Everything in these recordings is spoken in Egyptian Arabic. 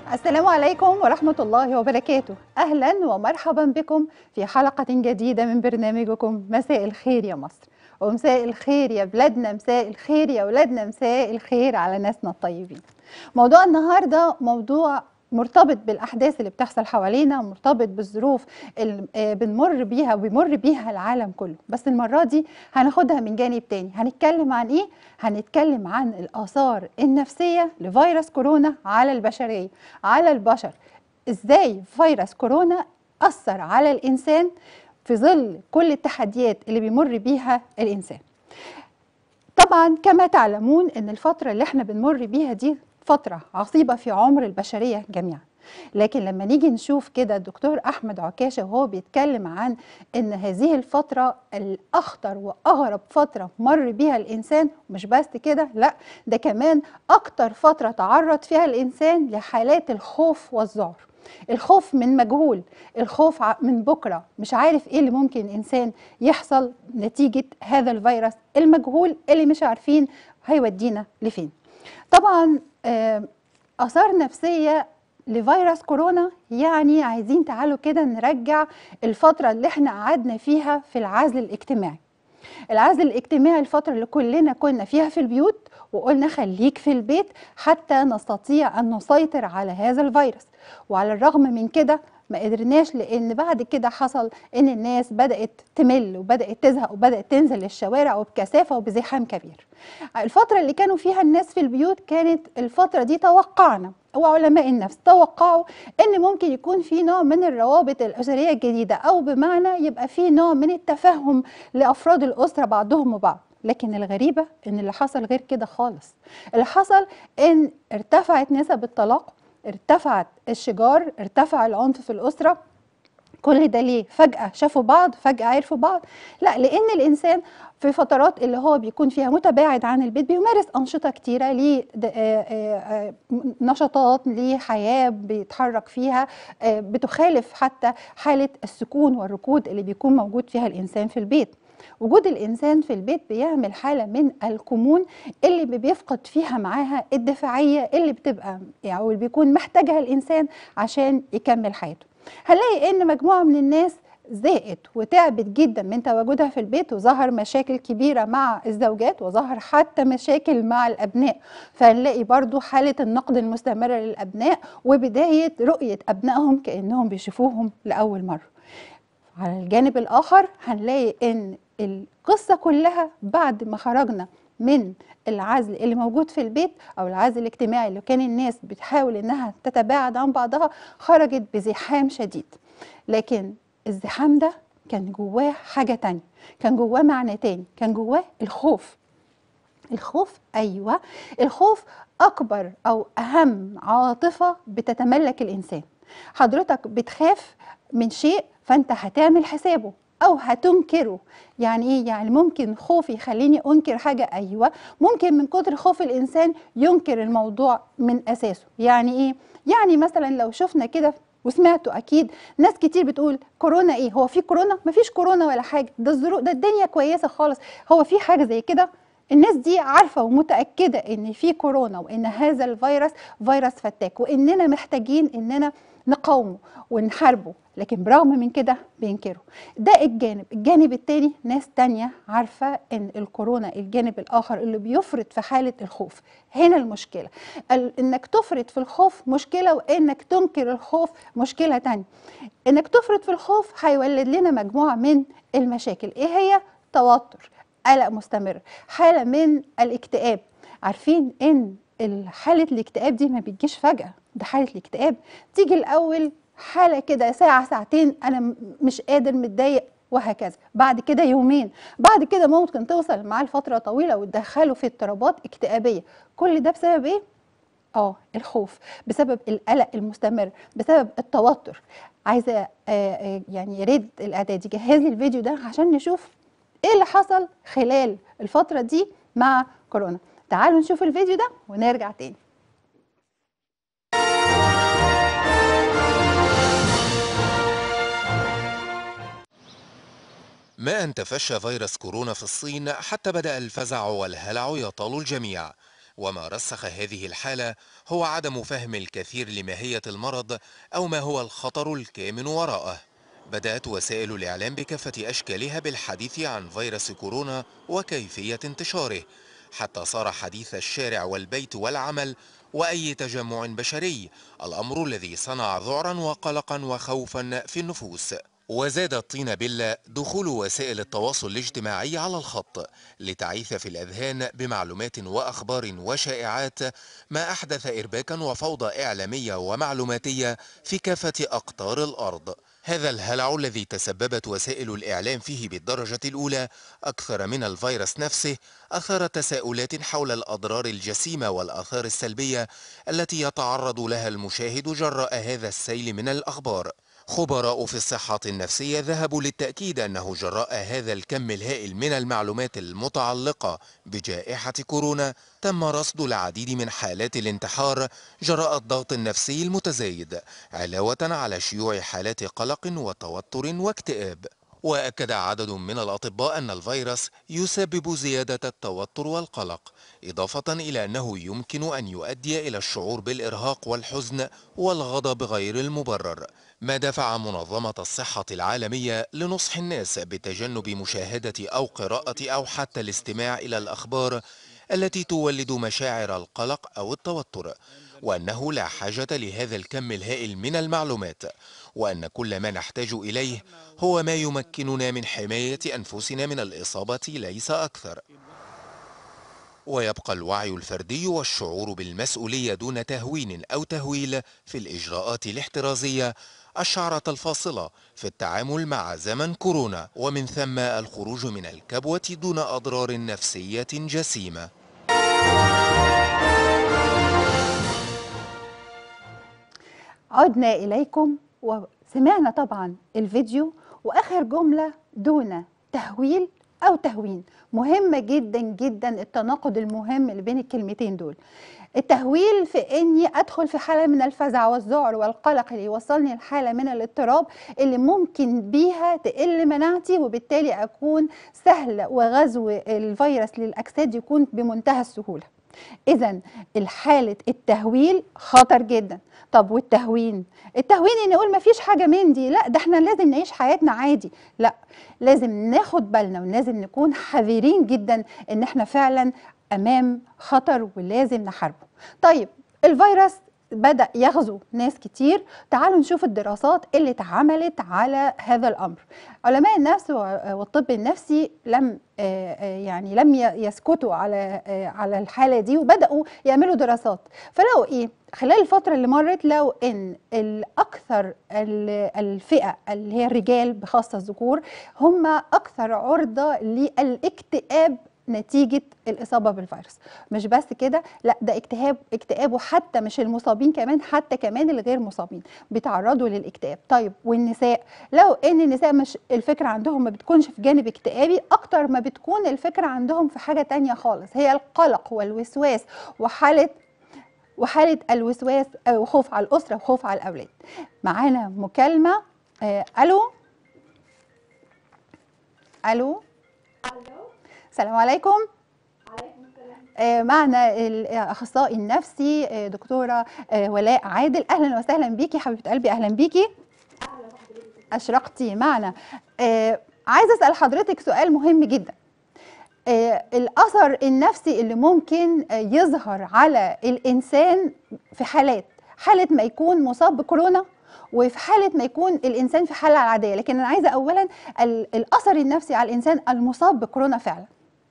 السلام عليكم ورحمة الله وبركاته أهلا ومرحبا بكم في حلقة جديدة من برنامجكم مساء الخير يا مصر ومساء الخير يا بلادنا مساء الخير يا ولادنا مساء الخير على ناسنا الطيبين موضوع النهاردة موضوع مرتبط بالأحداث اللي بتحصل حوالينا مرتبط بالظروف اللي آه، بنمر بيها وبيمر بيها العالم كله بس المرة دي هناخدها من جانب تاني هنتكلم عن إيه؟ هنتكلم عن الآثار النفسية لفيروس كورونا على البشرية على البشر إزاي فيروس كورونا أثر على الإنسان في ظل كل التحديات اللي بيمر بيها الإنسان طبعا كما تعلمون ان الفتره اللي احنا بنمر بيها دي فتره عصيبه في عمر البشريه جميعا لكن لما نيجي نشوف كده الدكتور احمد عكاشه وهو بيتكلم عن ان هذه الفتره الاخطر واغرب فتره مر بيها الانسان مش بس كده لا ده كمان اكتر فتره تعرض فيها الانسان لحالات الخوف والذعر الخوف من مجهول الخوف ع- من بكره مش عارف ايه اللي ممكن الانسان يحصل نتيجه هذا الفيروس المجهول اللي مش عارفين هيودينا لفين طبعا آه، اثار نفسيه لفيروس كورونا يعني عايزين تعالوا كده نرجع الفتره اللي احنا قعدنا فيها في العزل الاجتماعي العزل الاجتماعي الفترة اللي كلنا كنا فيها في البيوت وقلنا خليك في البيت حتى نستطيع أن نسيطر على هذا الفيروس وعلى الرغم من كده ما قدرناش لان بعد كده حصل ان الناس بدات تمل وبدات تزهق وبدات تنزل الشوارع وبكثافه وبزحام كبير. الفتره اللي كانوا فيها الناس في البيوت كانت الفتره دي توقعنا وعلماء النفس توقعوا ان ممكن يكون في نوع من الروابط الاسريه الجديده او بمعنى يبقى في نوع من التفهم لافراد الاسره بعضهم وبعض. لكن الغريبه ان اللي حصل غير كده خالص. اللي حصل ان ارتفعت نسب الطلاق ارتفعت الشجار ارتفع العنف في الأسرة كل ده ليه فجأة شافوا بعض فجأة عرفوا بعض لا لأن الإنسان في فترات اللي هو بيكون فيها متباعد عن البيت بيمارس أنشطة كتيرة ليه د- آه، آه، آه، نشاطات ليه حياة بيتحرك فيها آه، بتخالف حتى حالة السكون والركود اللي بيكون موجود فيها الإنسان في البيت وجود الإنسان في البيت بيعمل حالة من الكمون اللي بي- بيفقد فيها معاها الدفاعية اللي بتبقى يعني واللي بيكون محتاجها الإنسان عشان يكمل حياته هنلاقي إن مجموعة من الناس زهقت وتعبت جدا من تواجدها في البيت وظهر مشاكل كبيرة مع الزوجات وظهر حتى مشاكل مع الأبناء فنلاقي برضو حالة النقد المستمرة للأبناء وبداية رؤية أبنائهم كأنهم بيشوفوهم لأول مرة على الجانب الآخر هنلاقي إن القصة كلها بعد ما خرجنا من العزل اللي موجود في البيت أو العزل الاجتماعي اللي كان الناس بتحاول إنها تتباعد عن بعضها خرجت بزحام شديد لكن الزحام ده كان جواه حاجة تانية كان جواه معنى تاني كان جواه الخوف الخوف ايوه الخوف اكبر او اهم عاطفه بتتملك الانسان حضرتك بتخاف من شيء فانت هتعمل حسابه او هتنكره يعني ايه يعني ممكن خوفي يخليني انكر حاجه ايوه ممكن من كتر خوف الانسان ينكر الموضوع من اساسه يعني ايه يعني مثلا لو شفنا كده وسمعتوا اكيد ناس كتير بتقول كورونا ايه هو في كورونا مفيش كورونا ولا حاجه ده الظروف ده الدنيا كويسه خالص هو في حاجه زي كده الناس دي عارفة ومتأكدة إن في كورونا وإن هذا الفيروس فيروس فتاك وإننا محتاجين إننا نقاومه ونحاربه لكن برغم من كده بينكروا ده الجانب الجانب التاني ناس تانية عارفة إن الكورونا الجانب الآخر اللي بيفرط في حالة الخوف هنا المشكلة ال- إنك تفرط في الخوف مشكلة وإنك تنكر الخوف مشكلة تانية إنك تفرط في الخوف هيولد لنا مجموعة من المشاكل إيه هي؟ توتر قلق مستمر حاله من الاكتئاب عارفين ان حاله الاكتئاب دي ما بتجيش فجاه ده حاله الاكتئاب تيجي الاول حاله كده ساعه ساعتين انا م- مش قادر متضايق وهكذا بعد كده يومين بعد كده ممكن توصل معاه لفتره طويله وتدخله في اضطرابات اكتئابيه كل ده بسبب ايه اه الخوف بسبب القلق المستمر بسبب التوتر عايزه آه، آه، يعني يا ريت الاعداد يجهز لي الفيديو ده عشان نشوف ايه اللي حصل خلال الفتره دي مع كورونا تعالوا نشوف الفيديو ده ونرجع تاني ما أن تفشى فيروس كورونا في الصين حتى بدأ الفزع والهلع يطال الجميع وما رسخ هذه الحالة هو عدم فهم الكثير لماهية المرض أو ما هو الخطر الكامن وراءه بدأت وسائل الإعلام بكافة أشكالها بالحديث عن فيروس كورونا وكيفية انتشاره حتى صار حديث الشارع والبيت والعمل وأي تجمع بشري الأمر الذي صنع ذعرا وقلقا وخوفا في النفوس وزاد الطين بلة دخول وسائل التواصل الاجتماعي على الخط لتعيث في الأذهان بمعلومات وأخبار وشائعات ما أحدث إرباكا وفوضى إعلامية ومعلوماتية في كافة أقطار الأرض هذا الهلع الذي تسببت وسائل الإعلام فيه بالدرجة الأولى أكثر من الفيروس نفسه أثار تساؤلات حول الأضرار الجسيمة والآثار السلبية التي يتعرض لها المشاهد جراء هذا السيل من الأخبار خبراء في الصحة النفسية ذهبوا للتأكيد أنه جراء هذا الكم الهائل من المعلومات المتعلقة بجائحة كورونا تم رصد العديد من حالات الانتحار جراء الضغط النفسي المتزايد علاوة على شيوع حالات قلق وتوتر واكتئاب وأكد عدد من الأطباء أن الفيروس يسبب زيادة التوتر والقلق إضافة إلى أنه يمكن أن يؤدي إلى الشعور بالإرهاق والحزن والغضب غير المبرر ما دفع منظمة الصحة العالمية لنصح الناس بتجنب مشاهدة أو قراءة أو حتى الاستماع إلى الأخبار التي تولد مشاعر القلق أو التوتر وأنه لا حاجة لهذا الكم الهائل من المعلومات وأن كل ما نحتاج إليه هو ما يمكننا من حماية أنفسنا من الإصابة ليس أكثر ويبقى الوعي الفردي والشعور بالمسؤولية دون تهوين أو تهويل في الإجراءات الاحترازية الشعرة الفاصلة في التعامل مع زمن كورونا ومن ثم الخروج من الكبوة دون أضرار نفسية جسيمة عدنا إليكم وسمعنا طبعا الفيديو وآخر جملة دون تهويل أو تهوين مهمة جدا جدا التناقض المهم اللي بين الكلمتين دول التهويل في اني ادخل في حاله من الفزع والذعر والقلق اللي يوصلني لحاله من الاضطراب اللي ممكن بيها تقل مناعتي وبالتالي اكون سهل وغزو الفيروس للاجساد يكون بمنتهى السهوله اذا الحاله التهويل خطر جدا طب والتهوين التهوين ان نقول ما فيش حاجه من دي لا ده احنا لازم نعيش حياتنا عادي لا لازم ناخد بالنا ولازم نكون حذرين جدا ان احنا فعلا امام خطر ولازم نحاربه طيب الفيروس بدأ يغزو ناس كتير تعالوا نشوف الدراسات اللي اتعملت على هذا الأمر علماء النفس والطب النفسي لم يعني لم يسكتوا على على الحالة دي وبدأوا يعملوا دراسات فلقوا إيه خلال الفترة اللي مرت لقوا إن الأكثر الفئة اللي هي الرجال بخاصة الذكور هم أكثر عرضة للاكتئاب نتيجة الإصابة بالفيروس مش بس كده لا ده اكتئاب اكتئاب وحتى مش المصابين كمان حتى كمان الغير مصابين بيتعرضوا للاكتئاب طيب والنساء لو ان النساء مش الفكرة عندهم ما بتكونش في جانب اكتئابي اكتر ما بتكون الفكرة عندهم في حاجة تانية خالص هي القلق والوسواس وحالة وحالة الوسواس وخوف على الأسرة وخوف على الأولاد معانا مكالمة آه ألو ألو السلام عليكم آه معنا الاخصائي النفسي آه دكتوره آه ولاء عادل اهلا وسهلا بيكي حبيبه قلبي اهلا بيكي اشرقتي معنا عايزه اسال حضرتك سؤال مهم جدا الاثر النفسي اللي ممكن يظهر على الانسان في حالات حاله ما يكون مصاب بكورونا وفي حاله ما يكون الانسان في حاله عاديه لكن انا عايزه اولا الاثر النفسي على الانسان المصاب بكورونا فعلا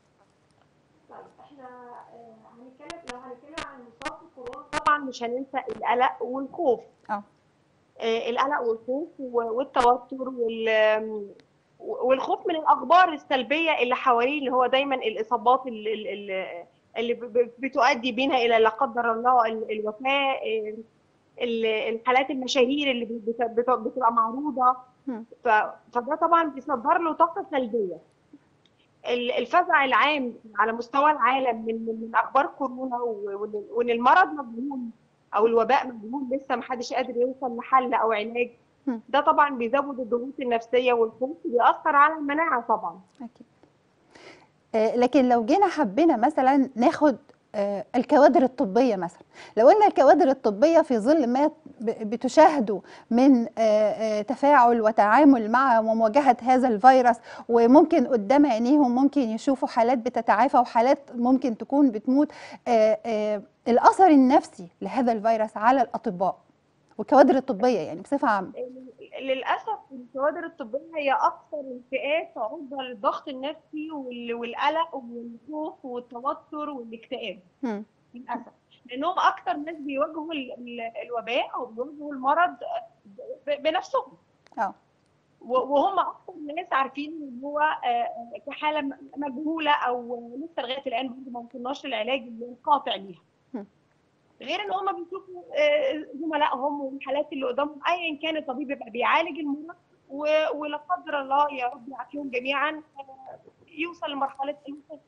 طبعا مش هننسى القلق والخوف اه القلق والخوف والتوتر وال والخوف من الاخبار السلبيه اللي حواليه اللي هو دايما الاصابات اللي, اللي بتؤدي بينا الى لا قدر الله الوفاه الحالات المشاهير اللي بتبقى معروضه فده طبعا بيصدر له طاقه سلبيه الفزع العام على مستوى العالم من من اخبار كورونا وان المرض مجهول او الوباء مجهول لسه ما حدش قادر يوصل لحل او علاج ده طبعا بيزود الضغوط النفسيه والخوف بيأثر على المناعه طبعا اكيد آه لكن لو جينا حبينا مثلا ناخد آه، الكوادر الطبية مثلا لو أن الكوادر الطبية في ظل ما ب- بتشاهدوا من آه، آه، تفاعل وتعامل مع ومواجهة هذا الفيروس وممكن قدام عينيهم ممكن يشوفوا حالات بتتعافى وحالات ممكن تكون بتموت آه، آه، الأثر النفسي لهذا الفيروس على الأطباء والكوادر الطبية يعني بصفة عامة للاسف الكوادر الطبيه هي اكثر الفئات عرضه للضغط النفسي وال- والقلق والخوف والتوتر والاكتئاب مم. للاسف لانهم اكثر ناس بيواجهوا ال- ال- الوباء او بيواجهوا المرض ب- بنفسهم اه و- وهم اكثر ناس عارفين ان هو آه، كحاله م- مجهوله او لسه لغايه الان برضه ما وصلناش للعلاج القاطع ليها مم. غير ان هم بيشوفوا آه، زملائهم والحالات اللي قدامهم ايا كان الطبيب بيبقى بيعالج المرض و- ولا قدر الله يا رب يعافيهم جميعا آه، يوصل لمرحله الوفاه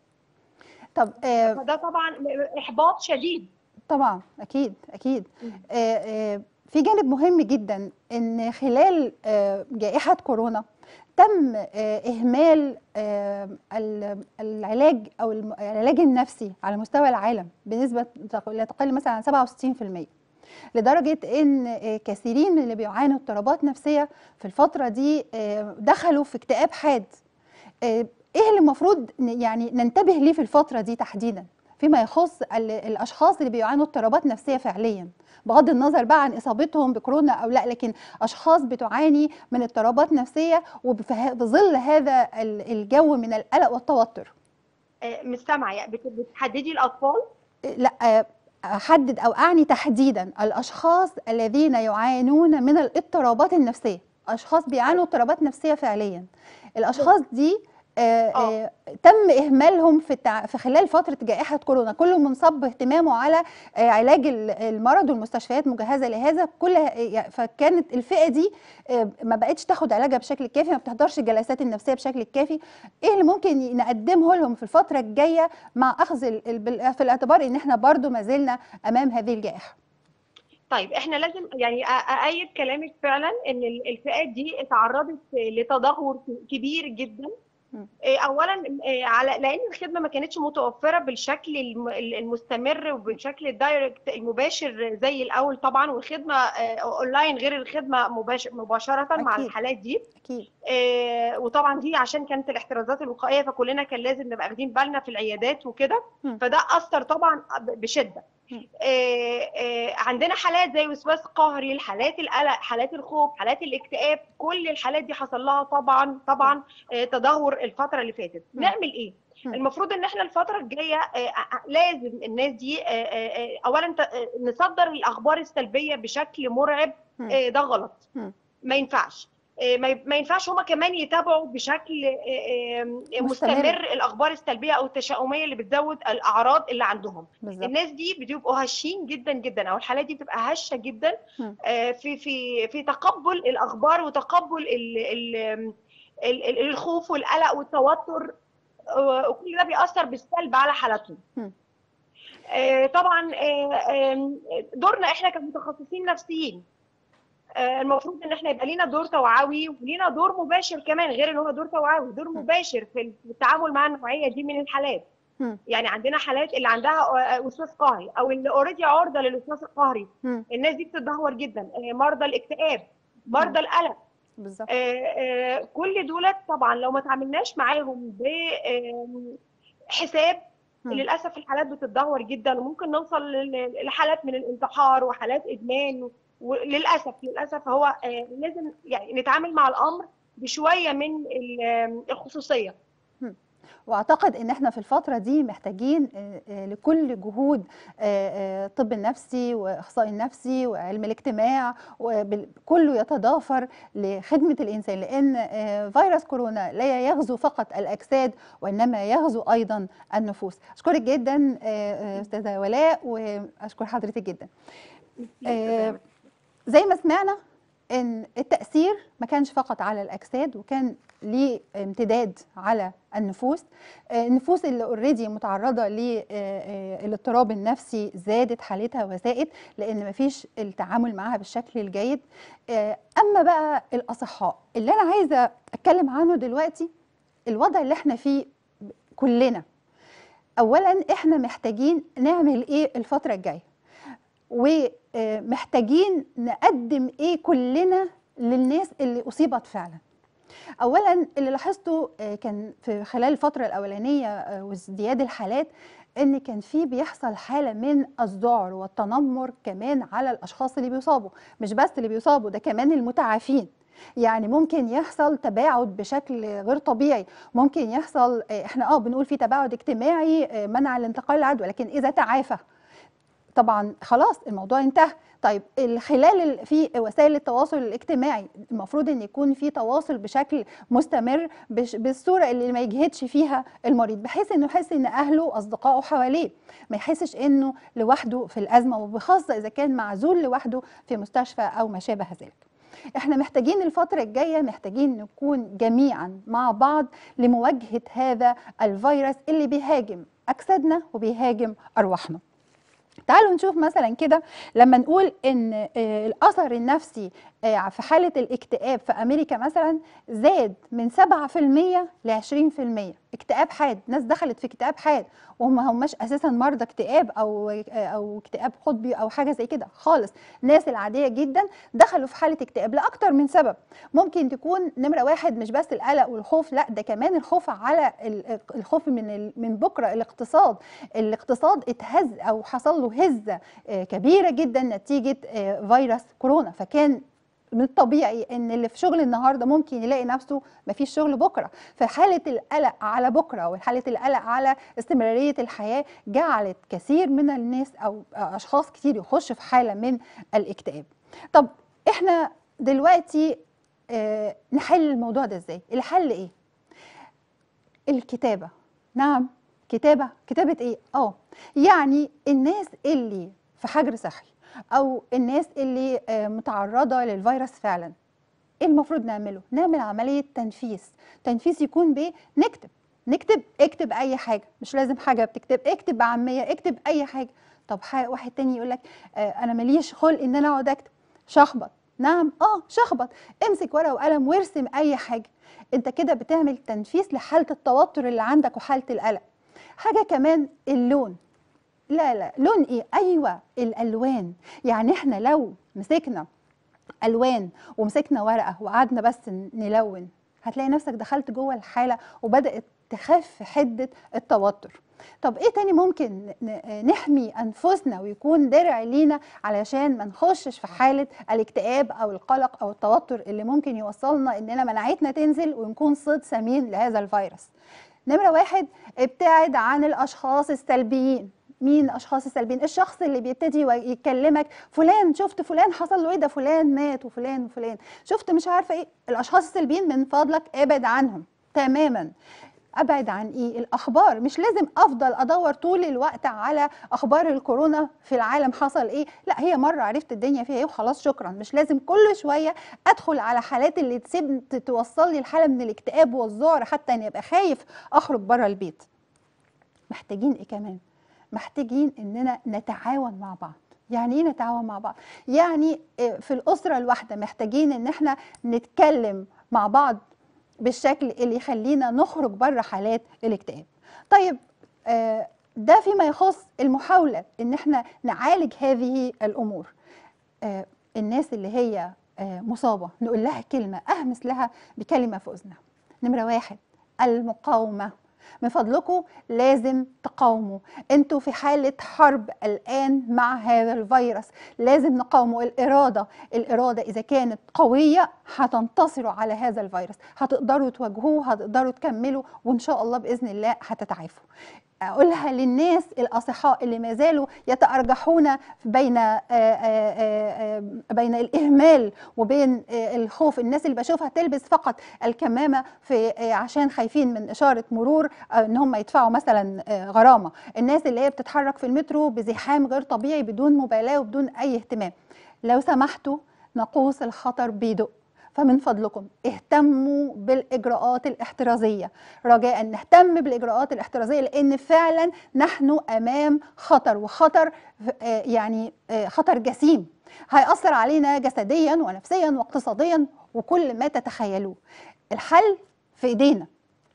طب آه، فده طبعا احباط شديد طبعا اكيد اكيد مم. آه، آه، في جانب مهم جدا ان خلال آه، جائحه كورونا تم آه، اهمال آه، ال- العلاج او الم- العلاج النفسي على مستوى العالم بنسبه تق- لا تقل مثلا عن 67% لدرجه ان آه، كثيرين من اللي بيعانوا اضطرابات نفسيه في الفتره دي آه، دخلوا في اكتئاب حاد آه، ايه اللي المفروض ن- يعني ننتبه ليه في الفتره دي تحديدا فيما يخص ال- الاشخاص اللي بيعانوا اضطرابات نفسيه فعليا بغض النظر بقى عن اصابتهم بكورونا او لا لكن اشخاص بتعاني من اضطرابات نفسيه وبظل هذا ال- الجو من القلق والتوتر آه، مش سامعه يعني بت- بتحددي الاطفال لا آه، احدد او اعني تحديدا الاشخاص الذين يعانون من الاضطرابات النفسيه اشخاص بيعانوا اضطرابات نفسيه فعليا الاشخاص دي آه، آه، تم اهمالهم في التع... في خلال فتره جائحه كورونا كله منصب اهتمامه على آه، علاج ال- المرض والمستشفيات مجهزه لهذا كل فكانت الفئه دي آه، ما بقتش تاخد علاجها بشكل كافي ما بتحضرش الجلسات النفسيه بشكل كافي ايه اللي ممكن نقدمه لهم في الفتره الجايه مع اخذ ال- ال- بال- في الاعتبار ان احنا برضو ما زلنا امام هذه الجائحه طيب احنا لازم يعني أ- أأيد كلامك فعلا ان ال- الفئات دي اتعرضت لتدهور كبير جدا مم. إيه، اولا إيه، على لان الخدمه ما كانتش متوفره بالشكل الم- المستمر وبالشكل الدايركت المباشر زي الاول طبعا والخدمه آه، اونلاين غير الخدمه مباشر مباشره مع أكيد. الحالات دي اكيد آه، وطبعا دي عشان كانت الاحترازات الوقائيه فكلنا كان لازم نبقى واخدين بالنا في العيادات وكده مم. فده اثر طبعا ب- بشده مم. آه، آه، عندنا حالات زي وسواس قهري الحالات القلق حالات الخوف حالات الاكتئاب كل الحالات دي حصل لها طبعا طبعا آه، تدهور الفتره اللي فاتت مم. نعمل ايه مم. المفروض ان احنا الفتره الجايه آه، آه، لازم الناس دي آه، آه، آه، اولا ت- آه، نصدر الاخبار السلبيه بشكل مرعب مم. آه، ده غلط مم. ما ينفعش آه، ما ي- ما ينفعش هما كمان يتابعوا بشكل آه، آه، مستمر. مستمر الاخبار السلبيه او التشاؤميه اللي بتزود الاعراض اللي عندهم بالظبط الناس دي بيبقوا هشين جدا جدا او الحالات دي بتبقى هشه جدا مم. آه، في في في تقبل الاخبار وتقبل ال ال ال- ال- الخوف والقلق والتوتر آه، وكل ده بيأثر بالسلب على حالاتهم مم. آه، طبعا آه، آم، دورنا احنا كمتخصصين نفسيين آه، المفروض ان احنا يبقى لينا دور توعوي ولينا دور مباشر كمان غير ان هو دور توعوي دور مباشر في التعامل مع النوعيه دي من الحالات مم. يعني عندنا حالات اللي عندها آه، وسواس قهري او اللي اوريدي عرضه للوسواس القهري مم. الناس دي بتتدهور جدا آه، مرضى الاكتئاب مرضى القلق بالظبط آه، آه، كل دولت طبعا لو ما تعاملناش معاهم بحساب مم. للاسف الحالات بتتدهور جدا وممكن نوصل لل- لحالات من الانتحار وحالات ادمان وللاسف للاسف هو آه، لازم يعني نتعامل مع الامر بشويه من ال- الخصوصيه واعتقد ان احنا في الفتره دي محتاجين آه، آه، لكل جهود آه، آه، الطب النفسي واخصائي النفسي وعلم الاجتماع وبال- كله يتضافر لخدمه الانسان لان آه، فيروس كورونا لا يغزو فقط الاجساد وانما يغزو ايضا النفوس اشكرك جدا آه، آه، استاذه ولاء واشكر حضرتك جدا آه، زي ما سمعنا ان التاثير ما كانش فقط على الاجساد وكان ليه امتداد على النفوس آه، النفوس اللي اوريدي متعرضه للاضطراب النفسي زادت حالتها وزائد لان مفيش التعامل معاها بالشكل الجيد آه، اما بقى الاصحاء اللي انا عايزه اتكلم عنه دلوقتي الوضع اللي احنا فيه كلنا اولا احنا محتاجين نعمل ايه الفتره الجايه ومحتاجين نقدم ايه كلنا للناس اللي اصيبت فعلا اولا اللي لاحظته آه، كان في خلال الفتره الاولانيه آه، وازدياد الحالات ان كان في بيحصل حاله من الذعر والتنمر كمان على الاشخاص اللي بيصابوا مش بس اللي بيصابوا ده كمان المتعافين يعني ممكن يحصل تباعد بشكل غير طبيعي ممكن يحصل آه، احنا اه بنقول في تباعد اجتماعي آه، منع الانتقال العدوى لكن اذا تعافى طبعا خلاص الموضوع انتهى طيب ال- خلال ال- في وسائل التواصل الاجتماعي المفروض ان يكون في تواصل بشكل مستمر بش- بالصوره اللي ما يجهدش فيها المريض بحيث انه يحس ان اهله واصدقائه حواليه ما يحسش انه لوحده في الازمه وبخاصه اذا كان معزول لوحده في مستشفى او ما شابه ذلك احنا محتاجين الفترة الجاية محتاجين نكون جميعا مع بعض لمواجهة هذا الفيروس اللي بيهاجم أجسادنا وبيهاجم أرواحنا تعالوا نشوف مثلا كده لما نقول ان آه، الاثر النفسي آه، في حاله الاكتئاب في امريكا مثلا زاد من 7% ل 20% اكتئاب حاد ناس دخلت في اكتئاب حاد وهم هماش اساسا مرضى اكتئاب او آه، او اكتئاب قطبي او حاجه زي كده خالص الناس العاديه جدا دخلوا في حاله اكتئاب لاكتر من سبب ممكن تكون نمره واحد مش بس القلق والخوف لا ده كمان الخوف على ال- الخوف من ال- من بكره الاقتصاد الاقتصاد اتهز او حصل له هزه آه، كبيره جدا نتيجه آه، فيروس كورونا فكان من الطبيعي ان اللي في شغل النهارده ممكن يلاقي نفسه مفيش شغل بكره فحاله القلق على بكره وحاله القلق على استمراريه الحياه جعلت كثير من الناس او اشخاص كتير يخش في حاله من الاكتئاب طب احنا دلوقتي آه، نحل الموضوع ده ازاي الحل ايه الكتابه نعم كتابه كتابه ايه اه يعني الناس اللي في حجر صحي او الناس اللي آه، متعرضه للفيروس فعلا ايه المفروض نعمله نعمل عمليه تنفيس تنفيس يكون بايه نكتب نكتب اكتب اي حاجه مش لازم حاجه بتكتب اكتب بعاميه اكتب اي حاجه طب ح- واحد تاني يقول لك آه انا ماليش خلق ان انا اقعد اكتب شخبط نعم اه شخبط امسك ورقه وقلم وارسم اي حاجه انت كده بتعمل تنفيس لحاله التوتر اللي عندك وحاله القلق حاجه كمان اللون لا لا لون ايه ايوه الالوان يعني احنا لو مسكنا الوان ومسكنا ورقه وقعدنا بس ن- نلون هتلاقي نفسك دخلت جوه الحاله وبدات تخف حده التوتر طب ايه تاني ممكن ن- ن- نحمي انفسنا ويكون درع لينا علشان ما نخشش في حاله الاكتئاب او القلق او التوتر اللي ممكن يوصلنا اننا مناعتنا تنزل ونكون صيد سمين لهذا الفيروس نمرة واحد ابتعد عن الأشخاص السلبيين مين الأشخاص السلبيين الشخص اللي بيبتدي و- يكلمك فلان شفت فلان حصل له ايه ده فلان مات وفلان وفلان شفت مش عارفة ايه الأشخاص السلبيين من فضلك ابعد عنهم تماما ابعد عن ايه الاخبار مش لازم افضل ادور طول الوقت على اخبار الكورونا في العالم حصل ايه لا هي مره عرفت الدنيا فيها ايه وخلاص شكرا مش لازم كل شويه ادخل على حالات اللي تسيب توصل لي الحاله من الاكتئاب والذعر حتى اني ابقى خايف اخرج بره البيت محتاجين ايه كمان محتاجين اننا نتعاون مع بعض يعني ايه نتعاون مع بعض يعني آه، في الاسره الواحده محتاجين ان احنا نتكلم مع بعض بالشكل اللي يخلينا نخرج بره حالات الاكتئاب طيب آه، ده فيما يخص المحاوله ان احنا نعالج هذه الامور آه، الناس اللي هي آه، مصابه نقول لها كلمه اهمس لها بكلمه في اذنها نمره واحد المقاومه من فضلكم لازم تقاوموا انتوا في حالة حرب الآن مع هذا الفيروس لازم نقاوموا الإرادة الإرادة إذا كانت قوية هتنتصروا على هذا الفيروس هتقدروا تواجهوه هتقدروا تكملوا وإن شاء الله بإذن الله هتتعافوا أقولها للناس الأصحاء اللي ما زالوا يتأرجحون بين آه، آه، آه، بين الإهمال وبين آه، الخوف الناس اللي بشوفها تلبس فقط الكمامة في آه، عشان خايفين من إشارة مرور آه، إن هم يدفعوا مثلا آه، غرامة الناس اللي هي بتتحرك في المترو بزحام غير طبيعي بدون مبالاة وبدون أي اهتمام لو سمحتوا نقوس الخطر بيدق فمن فضلكم اهتموا بالإجراءات الاحترازية رجاء نهتم بالإجراءات الاحترازية لأن فعلا نحن أمام خطر وخطر آه، يعني آه، خطر جسيم هيأثر علينا جسديا ونفسيا واقتصاديا وكل ما تتخيلوه الحل في ايدينا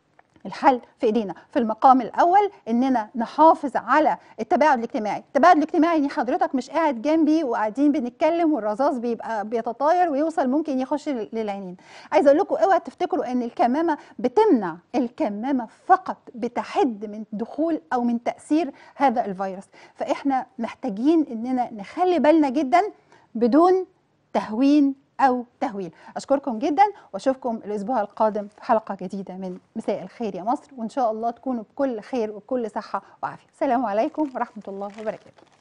الحل في ايدينا في المقام الاول اننا نحافظ على التباعد الاجتماعي التباعد الاجتماعي ان حضرتك مش قاعد جنبي وقاعدين بنتكلم والرذاذ بيبقى بيتطاير ويوصل ممكن يخش للعينين عايزه اقول لكم اوعى تفتكروا ان الكمامه بتمنع الكمامه فقط بتحد من دخول او من تاثير هذا الفيروس فاحنا محتاجين اننا نخلي بالنا جدا بدون تهوين او تهويل اشكركم جدا واشوفكم الاسبوع القادم في حلقه جديده من مساء الخير يا مصر وان شاء الله تكونوا بكل خير وبكل صحه وعافيه السلام عليكم ورحمه الله وبركاته